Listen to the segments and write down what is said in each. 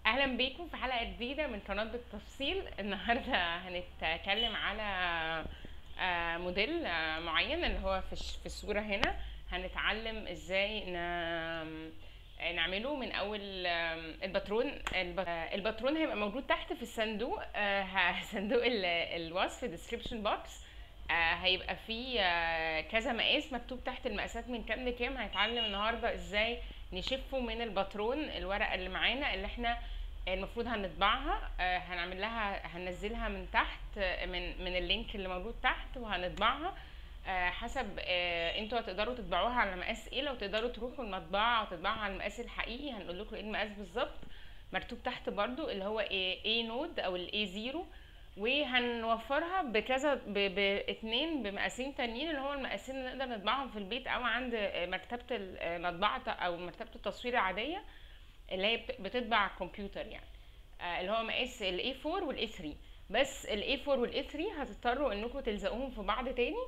اهلا بيكم في حلقه جديده من قناه بالتفصيل النهارده هنتكلم على آه، موديل آه، معين اللي هو في الش- في الصوره هنا هنتعلم ازاي ن- نعمله من اول آم، الباترون الب- آه، الباترون هيبقى موجود تحت في الصندوق آه، ه- صندوق ال- الوصف ديسكريبشن بوكس هيبقى فيه آه، كذا مقاس مكتوب تحت المقاسات من كام لكام هنتعلم النهارده ازاي نشفه من الباترون الورقه اللي معانا اللي احنا المفروض هنطبعها آه، هنعمل لها هننزلها من تحت آه، من من اللينك اللي موجود تحت وهنطبعها آه، حسب آه، انتوا هتقدروا تطبعوها على مقاس ايه لو تقدروا تروحوا المطبعه وتطبعوها على المقاس الحقيقي هنقول لكم ايه المقاس بالظبط مكتوب تحت برضو اللي هو ايه اي نود او الاي زيرو وهنوفرها بكذا ب- باتنين بمقاسين تانيين اللي هو المقاسين اللي نقدر نطبعهم في البيت او عند آه، مكتبه المطبعه او مكتبه التصوير العاديه اللي هي بت- بتطبع على الكمبيوتر يعني آه، اللي هو مقاس الاي 4 والاي 3 بس الاي 4 والاي 3 هتضطروا انكم تلزقوهم في بعض تاني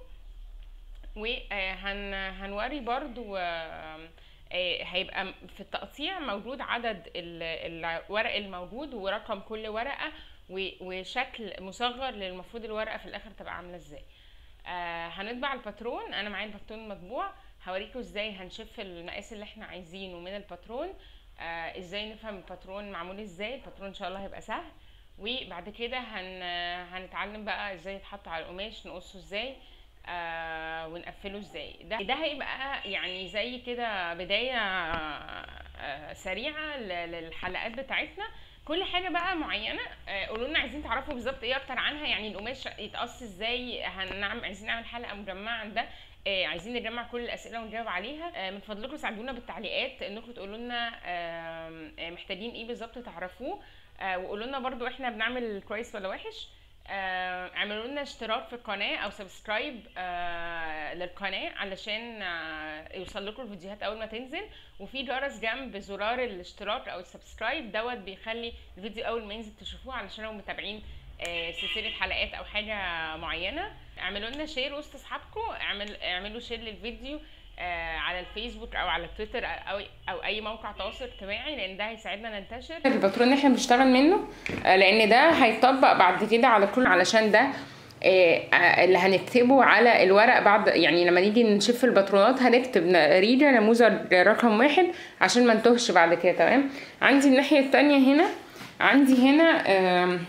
وهنوري برضو آه، آه، هيبقى م- في التقطيع موجود عدد ال- الورق الموجود ورقم كل ورقة و- وشكل مصغر للمفروض الورقة في الآخر تبقى عاملة ازاي آه هنطبع الباترون انا معايا الباترون مطبوع هوريكم ازاي هنشف المقاس اللي احنا عايزينه من الباترون آه ازاي نفهم الباترون معمول ازاي الباترون ان شاء الله هيبقى سهل وبعد كده هن هنتعلم بقى ازاي يتحط على القماش نقصه ازاي آه ونقفله ازاي ده ده هيبقى يعني زي كده بداية آه سريعة ل- للحلقات بتاعتنا كل حاجة بقى معينة آه، قولوا لنا عايزين تعرفوا بالظبط ايه اكتر عنها يعني القماش يتقص ازاي هنعمل عايزين نعمل حلقة مجمعة عن ده آه، عايزين نجمع كل الاسئله ونجاوب عليها آه، من فضلكم ساعدونا بالتعليقات انكم تقولوا لنا آم، آه، محتاجين ايه بالظبط تعرفوه آه، وقولوا لنا برضو احنا بنعمل كويس ولا وحش آه، اعملوا لنا اشتراك في القناه او سبسكرايب آه، للقناه علشان آه، يوصل لكم الفيديوهات اول ما تنزل وفي جرس جنب زرار الاشتراك او السبسكرايب دوت بيخلي الفيديو اول ما ينزل تشوفوه علشان لو متابعين آه، سلسله حلقات او حاجه معينه اعملوا لنا شير وسط اصحابكم اعمل اعملوا شير للفيديو آه، على الفيسبوك او على تويتر او او اي موقع تواصل اجتماعي لان ده هيساعدنا ننتشر الباترون اللي احنا بنشتغل منه آه، لان ده هيطبق بعد كده على كل علشان ده آه، آه، اللي هنكتبه على الورق بعد يعني لما نيجي نشوف الباترونات هنكتب ن- ريجا نموذج رقم واحد عشان ما نتوهش بعد كده تمام عندي الناحية التانية هنا عندي هنا آم،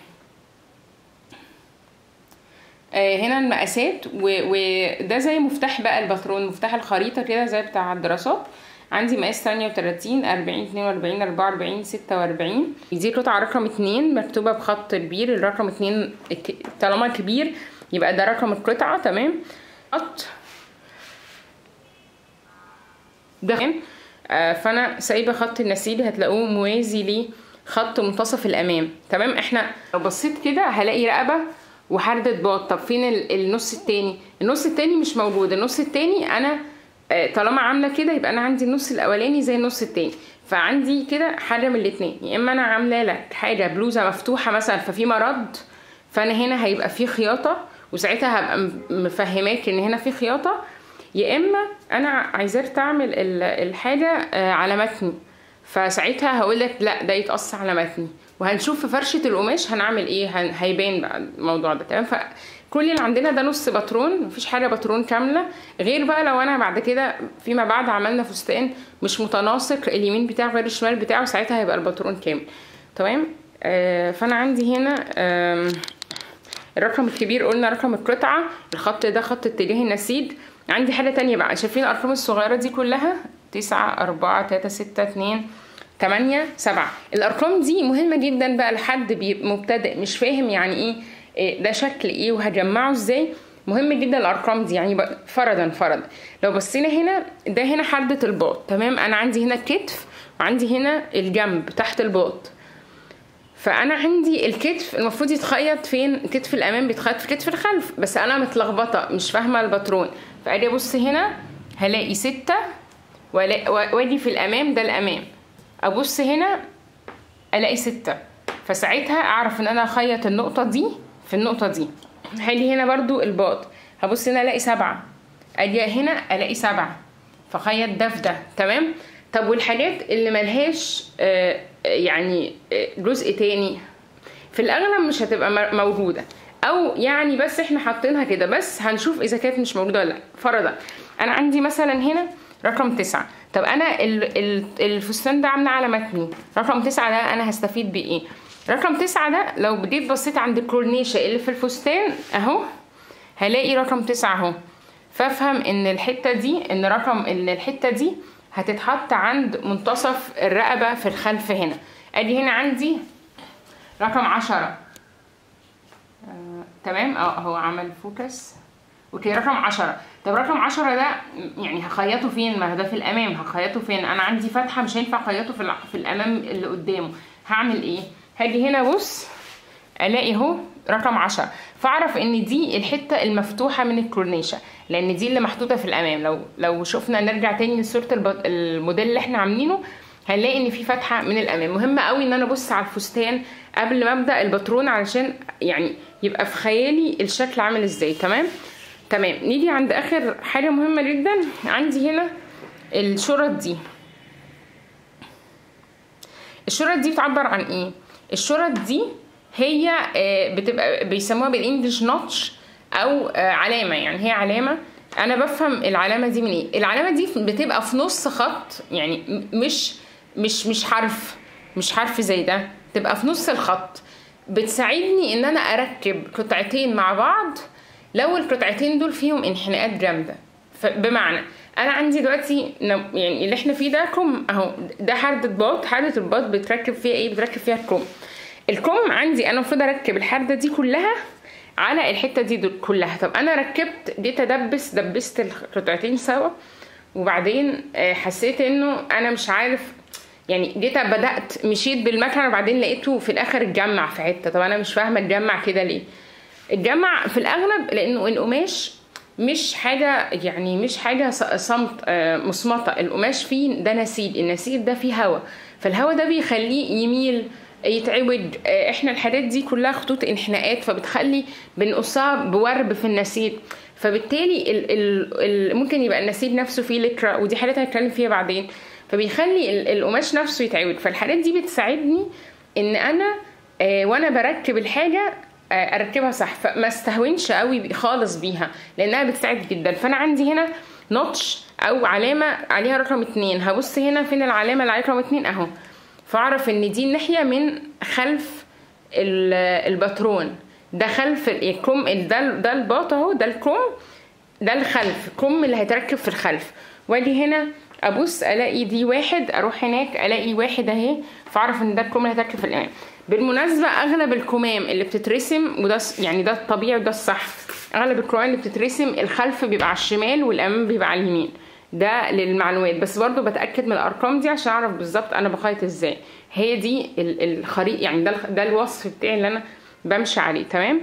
آه، هنا المقاسات و- وده زي مفتاح بقى الباترون مفتاح الخريطة كده زي بتاع الدراسات عندي مقاس 38 40 42 44 46 دي قطعة رقم اتنين مكتوبة بخط كبير الرقم اتنين ك- طالما كبير يبقى ده رقم القطعة تمام خط ده كمان. آه، فانا سايبه خط النسيج هتلاقوه موازي لخط منتصف الامام تمام احنا لو بصيت كده هلاقي رقبه وحردة باط طب فين ال- النص التاني النص التاني مش موجود النص التاني انا آه، طالما عامله كده يبقى انا عندي النص الاولاني زي النص التاني فعندي كده حاجه من الاتنين يا اما انا عامله لك حاجه بلوزه مفتوحه مثلا ففي مرض فانا هنا هيبقى في خياطه وساعتها هبقى م- مفهماك ان هنا في خياطه يا اما انا عايزاك تعمل ال- الحاجه آه، على متني فساعتها هقول لك لا ده يتقص على متني وهنشوف في فرشه القماش هنعمل ايه هن- هيبان بقى الموضوع ده تمام فكل اللي عندنا ده نص باترون مفيش حاجه باترون كامله غير بقى لو انا بعد كده فيما بعد عملنا فستان مش متناسق اليمين بتاعه غير الشمال بتاعه ساعتها هيبقى الباترون كامل تمام آه فانا عندي هنا آم، الرقم الكبير قلنا رقم القطعة الخط ده خط اتجاه النسيج عندي حاجة تانية بقى شايفين الأرقام الصغيرة دي كلها تسعة أربعة تلاتة ستة اتنين تمانية سبعة الأرقام دي مهمة جدا بقى لحد بيبقى مبتدئ مش فاهم يعني إيه إيه ده شكل إيه وهجمعه إزاي مهم جدا الارقام دي يعني بقى فرضا فرضا لو بصينا هنا ده هنا حدة الباط تمام انا عندي هنا الكتف وعندي هنا الجنب تحت الباط فانا عندي الكتف المفروض يتخيط فين كتف الامام بيتخيط في كتف الخلف بس انا متلخبطه مش فاهمه الباترون فاجي ابص هنا هلاقي ستة ولا- و- واجي في الامام ده الامام ابص هنا الاقي ستة فساعتها اعرف ان انا اخيط النقطه دي في النقطه دي هاجي هنا برضو الباط هبص هنا الاقي سبعة اجي هنا الاقي سبعة فخيط ده في ده تمام طب والحاجات اللي ملهاش آه، آه، يعني جزء تاني في الاغلب مش هتبقى م- موجوده او يعني بس احنا حاطينها كده بس هنشوف اذا كانت مش موجوده ولا لا فرضا انا عندي مثلا هنا رقم تسعة طب انا ال- ال- الفستان ده عامله على متني رقم تسعة ده انا هستفيد بايه رقم تسعة ده لو جيت بصيت عند الكورنيشة اللي في الفستان اهو هلاقي رقم تسعة اهو فافهم ان الحتة دي ان رقم ان الحتة دي هتتحط عند منتصف الرقبة في الخلف هنا ادي هنا عندي رقم عشرة آه، تمام اه هو عمل فوكس اوكي رقم عشرة طب رقم عشرة ده يعني هخيطه فين ما هو ده في الامام هخيطه فين انا عندي فتحة مش هينفع اخيطه في, الع- في الامام اللي قدامه هعمل ايه هاجي هنا بص الاقي اهو رقم عشرة فاعرف ان دي الحته المفتوحه من الكورنيشه لان دي اللي محطوطه في الامام لو لو شفنا نرجع تاني لصوره الب- الموديل اللي احنا عاملينه هنلاقي ان في فتحه من الامام مهم قوي ان انا ابص على الفستان قبل ما ابدا الباترون علشان يعني يبقى في خيالي الشكل عامل ازاي تمام تمام نيجي عند اخر حاجه مهمه جدا عندي هنا الشرط دي الشرط دي بتعبر عن ايه الشرط دي هي آه، بتبقى بيسموها بالانجلش نوتش او آه، علامه يعني هي علامه انا بفهم العلامه دي من ايه العلامه دي بتبقى في نص خط يعني م- مش مش مش حرف مش حرف زي ده تبقى في نص الخط بتساعدني ان انا اركب قطعتين مع بعض لو القطعتين دول فيهم انحناءات جامده ف- بمعنى انا عندي دلوقتي نم- يعني اللي احنا فيه ده كم اهو ده حردة باط حردة الباط بتركب فيها ايه بتركب فيها الكم الكم عندي انا المفروض اركب الحردة دي كلها على الحتة دي دول كلها طب انا ركبت جيت ادبس دبست القطعتين سوا وبعدين آه، حسيت انه انا مش عارف يعني جيت بدات مشيت بالمكنه وبعدين لقيته في الاخر اتجمع في حته طب انا مش فاهمه اتجمع كده ليه اتجمع في الاغلب لانه القماش مش حاجه يعني مش حاجه ص- صمت آه، مصمته القماش فيه ده نسيج النسيج ده فيه هواء فالهواء ده بيخليه يميل يتعوج آه، احنا الحاجات دي كلها خطوط انحناءات فبتخلي بنقصها بورب في النسيج فبالتالي ال ال ال ممكن يبقى النسيج نفسه فيه لكرة ودي حاجات هنتكلم فيها بعدين فبيخلي ال- القماش نفسه يتعوج فالحاجات دي بتساعدني ان انا آه، وانا بركب الحاجه آه، اركبها صح فما استهونش قوي بي- خالص بيها لانها بتساعد جدا فانا عندي هنا نوتش او علامه عليها رقم اتنين هبص هنا فين العلامه اللي عليها رقم اتنين اهو فاعرف ان دي الناحيه من خلف ال- الباترون ده خلف الكم ده ده الباط اهو ده الكم ده الخلف الكم اللي هيتركب في الخلف واجي هنا ابص الاقي دي واحد اروح هناك الاقي واحد اهي فاعرف ان ده الكم اللي هيتركب في الامام بالمناسبه اغلب الكمام اللي بتترسم وده س- يعني ده الطبيعي وده الصح اغلب الكمام اللي بتترسم الخلف بيبقى على الشمال والامام بيبقى على اليمين ده للمعلومات بس برضو بتاكد من الارقام دي عشان اعرف بالظبط انا بخيط ازاي هي دي ال- الخريطه يعني ده الخ- ده الوصف بتاعي اللي انا بمشي عليه تمام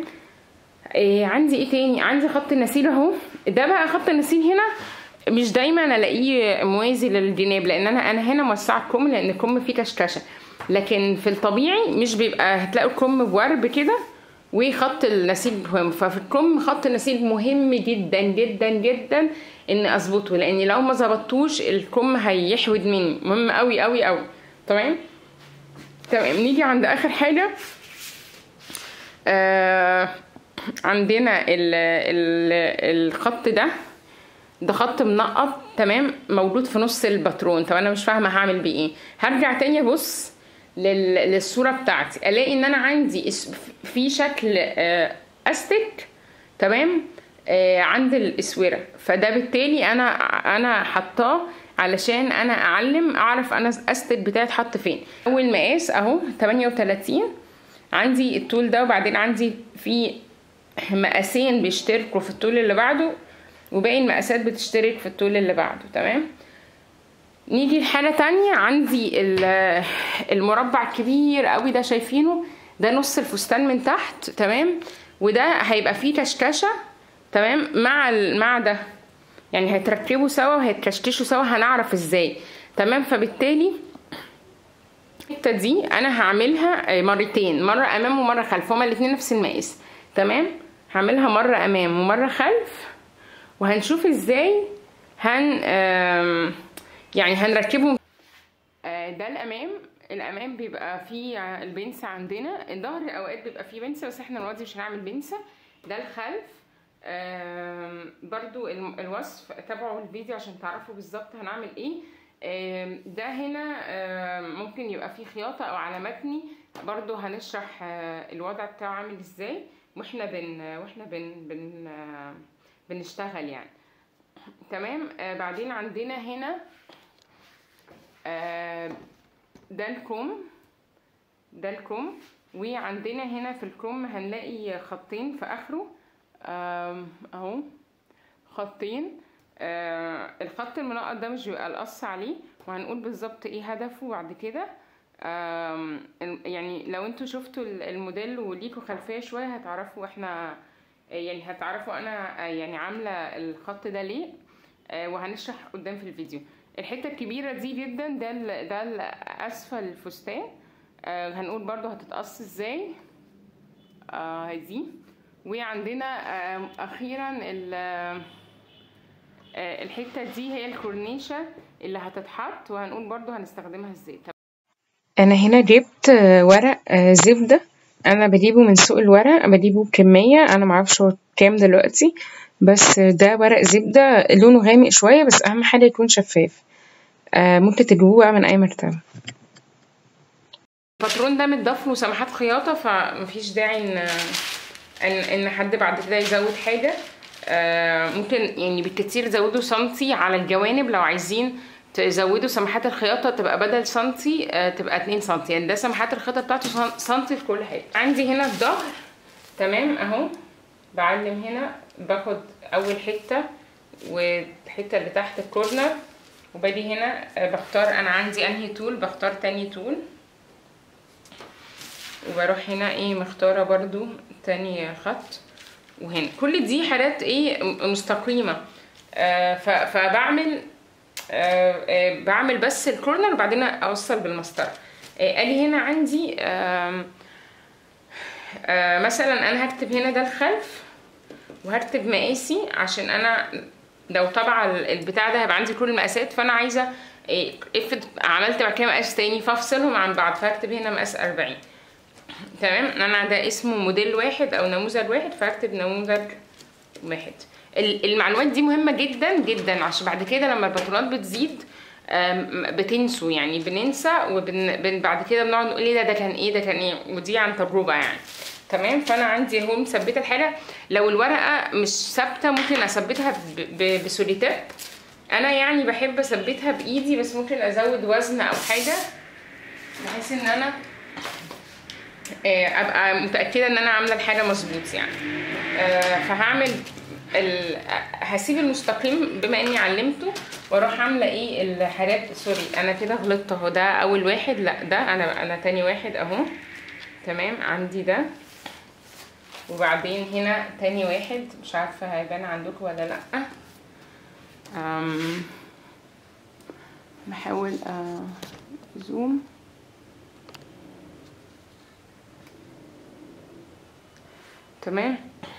إيه عندي ايه تاني عندي خط النسيج اهو ده بقى خط النسيج هنا مش دايما الاقيه موازي للجناب لان انا انا هنا موسعه الكم لان الكم فيه كشكشه لكن في الطبيعي مش بيبقى هتلاقوا الكم بورب كده وخط النسيج مهم ففي الكم خط النسيج مهم جدا جدا جدا ان اظبطه لان لو ما ظبطتوش الكم هيحود مني مهم قوي قوي قوي تمام تمام نيجي عند اخر حاجه آه عندنا ال ال الخط ده ده خط منقط تمام موجود في نص الباترون طب انا مش فاهمه هعمل بيه ايه هرجع تاني ابص لل... للصوره بتاعتي الاقي ان انا عندي اس... في شكل آه، استك تمام آه، عند الاسوره فده بالتالي انا انا حطاه علشان انا اعلم اعرف انا استك بتاعي اتحط فين اول مقاس اهو 38 عندي الطول ده وبعدين عندي في مقاسين بيشتركوا في الطول اللي بعده وباقي المقاسات بتشترك في الطول اللي بعده تمام نيجي لحاجة تانية عندي ال- المربع الكبير قوي ده شايفينه ده نص الفستان من تحت تمام وده هيبقى فيه كشكشة تمام مع ال- مع ده يعني هيتركبوا سوا وهيتكشكشوا سوا هنعرف ازاي تمام فبالتالي الحته دي انا هعملها مرتين مره امام ومره خلف هما الاتنين نفس المقاس تمام هعملها مره امام ومره خلف وهنشوف ازاي هن آم، يعني هنركبهم آه، ده الامام الامام بيبقى فيه البنسة عندنا الظهر اوقات بيبقى فيه بنسة بس احنا دلوقتي مش هنعمل بنسة ده الخلف آم، برضو الم- الوصف تابعوا الفيديو عشان تعرفوا بالظبط هنعمل ايه آم، ده هنا آم، ممكن يبقى فيه خياطة او على متني برضو هنشرح آه، الوضع بتاعه عامل ازاي واحنا بن واحنا بن بن آه، بنشتغل يعني تمام آه بعدين عندنا هنا آه ده الكم ده الكم وعندنا هنا في الكم هنلاقي خطين في اخره آم، اهو خطين آه الخط المنقط ده مش بيبقى القص عليه وهنقول بالظبط ايه هدفه بعد كده آم، ال- يعني لو انتوا شفتوا ال- الموديل وليكوا خلفية شوية هتعرفوا احنا يعني هتعرفوا انا آه، يعني عاملة الخط ده ليه آه، وهنشرح قدام في الفيديو الحتة الكبيرة دي جدا ده ال- ده ال- اسفل الفستان آه، هنقول برضو هتتقص ازاي آه دي وعندنا آه اخيرا ال- آه، الحتة دي هي الكورنيشة اللي هتتحط وهنقول برضو هنستخدمها ازاي انا هنا جبت آه، ورق آه، زبدة انا بجيبه من سوق الورق بجيبه بكمية انا معرفش هو كام دلوقتي بس ده ورق زبدة لونه غامق شوية بس اهم حاجة يكون شفاف آه، ممكن تجيبوه بقى من اي مكتبة الباترون ده متضاف له سماحات خياطة فمفيش داعي ان ان ان حد بعد كده يزود حاجة آه، ممكن يعني بالكتير زودوا سنتي على الجوانب لو عايزين تزودوا سماحات الخياطة تبقى بدل سنتي آه، تبقى 2 سنتي يعني ده سماحات الخياطة بتاعته سن- سنتي في كل حاجة عندي هنا الظهر تمام اهو بعلم هنا باخد اول حتة والحتة اللي تحت الكورنر وباجي هنا آه، بختار انا عندي انهي طول بختار تاني طول وبروح هنا ايه مختارة برضو تاني خط وهنا كل دي حاجات ايه م- مستقيمة آه ف- فبعمل آه آه بعمل بس الكورنر وبعدين اوصل بالمسطرة آه قال لي هنا عندي آه آه مثلا انا هكتب هنا ده الخلف وهكتب مقاسي عشان انا لو طبعا البتاع ده هيبقى عندي كل المقاسات فانا عايزه إيه، افرض عملت بعد كده مقاس تاني فافصلهم عن بعض فهكتب هنا مقاس 40 تمام انا ده اسمه موديل واحد او نموذج واحد فهكتب نموذج واحد ال- المعلومات دي مهمة جدا جدا عشان بعد كده لما البطولات بتزيد آم، بتنسوا يعني بننسى وبن بعد كده بنقعد نقول ايه ده ده كان ايه ده كان ايه ودي عن تجربة يعني تمام فانا عندي اهو مثبته الحاجه لو الورقه مش ثابته ممكن اثبتها ب- ب- بسوليتيب انا يعني بحب اثبتها بايدي بس ممكن ازود وزن او حاجه بحيث ان انا آه، ابقى متاكده ان انا عامله الحاجه مظبوط يعني آه، فهعمل ال... هسيب المستقيم بما اني علمته واروح عامله ايه الحاجات سوري انا كده غلطت اهو ده اول واحد لا ده انا انا تاني واحد اهو تمام عندي ده وبعدين هنا تاني واحد مش عارفه هيبان عندكم ولا لا أم... بحاول آه، زوم تمام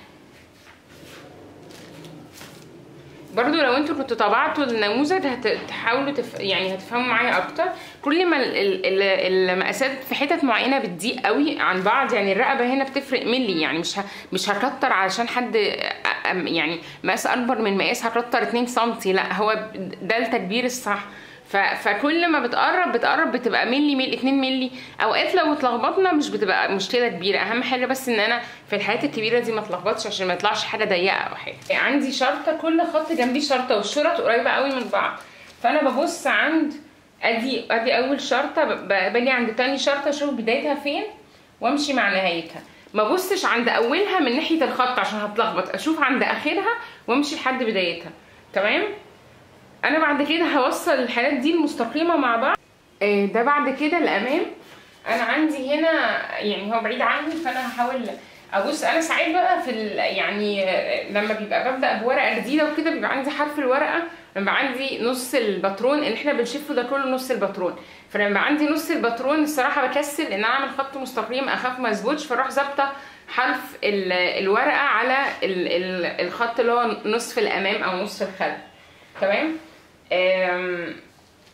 برضو لو انتوا كنتوا طبعتوا النموذج هتحاولوا تف... يعني هتفهموا معايا اكتر كل ما ال- ال- ال- المقاسات في حتت معينه بتضيق قوي عن بعض يعني الرقبه هنا بتفرق ملي يعني مش ه... مش هكتر علشان حد أ- أم- يعني مقاس اكبر من مقاس هكتر 2 سم لا هو ده التكبير الصح ف... فكل ما بتقرب بتقرب بتبقى ملي ملي 2 ملي اوقات لو اتلخبطنا مش بتبقى مشكله كبيره اهم حاجه بس ان انا في الحاجات الكبيره دي ما اتلخبطش عشان ما يطلعش حاجه ضيقه او حاجه عندي شرطه كل خط جنبيه شرطه والشرط قريبه قوي من بعض فانا ببص عند ادي ادي اول شرطه ب- ب- باجي عند تاني شرطه اشوف بدايتها فين وامشي مع نهايتها ما ببصش عند اولها من ناحيه الخط عشان هتلخبط اشوف عند اخرها وامشي لحد بدايتها تمام انا بعد كده هوصل الحالات دي المستقيمه مع بعض آه، ده بعد كده الامام انا عندي هنا يعني هو بعيد عني فانا هحاول ابص انا ساعات بقى في ال يعني آه، لما بيبقى ببدا بورقه جديده وكده بيبقى عندي حرف الورقه بيبقى عندي نص الباترون اللي احنا بنشفه ده كله نص الباترون فلما يبقى عندي نص الباترون الصراحه بكسل ان انا اعمل خط مستقيم اخاف ما يظبطش فاروح ظابطه حرف ال- الورقه على ال- ال- الخط اللي هو نصف الامام او نصف الخلف تمام آم،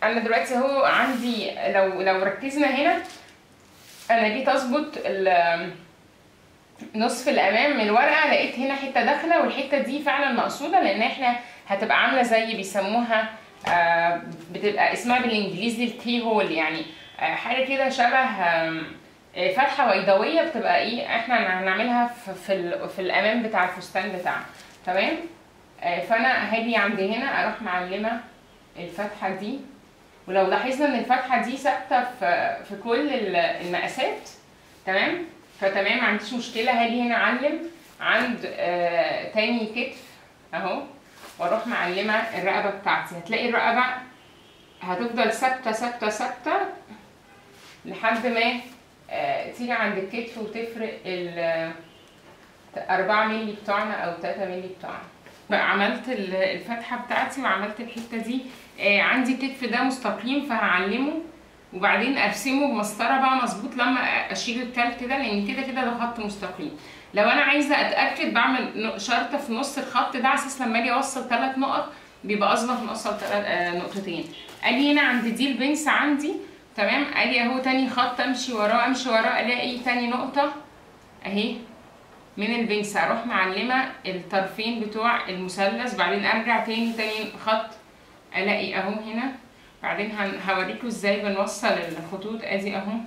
انا دلوقتي اهو عندي لو لو ركزنا هنا انا جيت اظبط ال- نصف الامام من الورقه لقيت هنا حته داخله والحته دي فعلا مقصوده لان احنا هتبقى عامله زي بيسموها آه، بتبقى اسمها بالانجليزي الكي هول يعني آه، حاجه كده شبه آم، آه، فتحه بيضاويه بتبقى ايه احنا هنعملها في في, ال- في الامام بتاع الفستان بتاعنا تمام آه، فانا هاجي عند هنا اروح معلمه الفتحه دي ولو لاحظنا ان الفتحه دي ثابته في في كل ال- المقاسات تمام فتمام ما عنديش مشكله هاجي هنا اعلم عند آه تاني كتف اهو واروح معلمه الرقبه بتاعتي هتلاقي الرقبه هتفضل ثابته ثابته ثابته لحد ما آه تيجي عند الكتف وتفرق ال 4 مللي بتوعنا او 3 مللي بتوعنا بقى عملت ال- الفتحه بتاعتي وعملت الحته دي آه عندي الكتف ده مستقيم فهعلمه وبعدين ارسمه بمسطره بقى مظبوط لما اشيل التالت ده لان كده كده ده خط مستقيم لو انا عايزه اتاكد بعمل ن- شرطه في نص الخط ده على اساس لما اجي اوصل ثلاث نقط بيبقى اظبط نوصل تلات آه نقطتين اجي هنا عند دي البنس عندي تمام اجي اهو تاني خط امشي وراه امشي وراه الاقي تاني نقطه اهي من البنس اروح معلمه الطرفين بتوع المثلث بعدين ارجع تاني تاني خط الاقي اهو هنا بعدين هن- هوريكم ازاي بنوصل الخطوط ادي اهو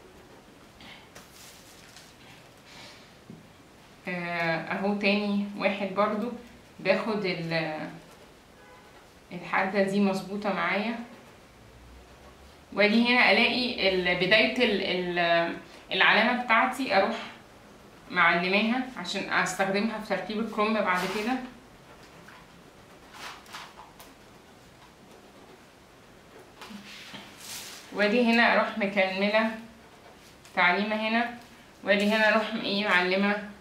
آه، اهو تاني واحد برضو باخد ال- الحدة دي مظبوطة معايا واجي هنا الاقي ال- بداية ال- ال- العلامة بتاعتي اروح معلماها عشان استخدمها في ترتيب الكروم بعد كده واجي هنا اروح مكملة تعليمة هنا واجي هنا اروح ايه معلمة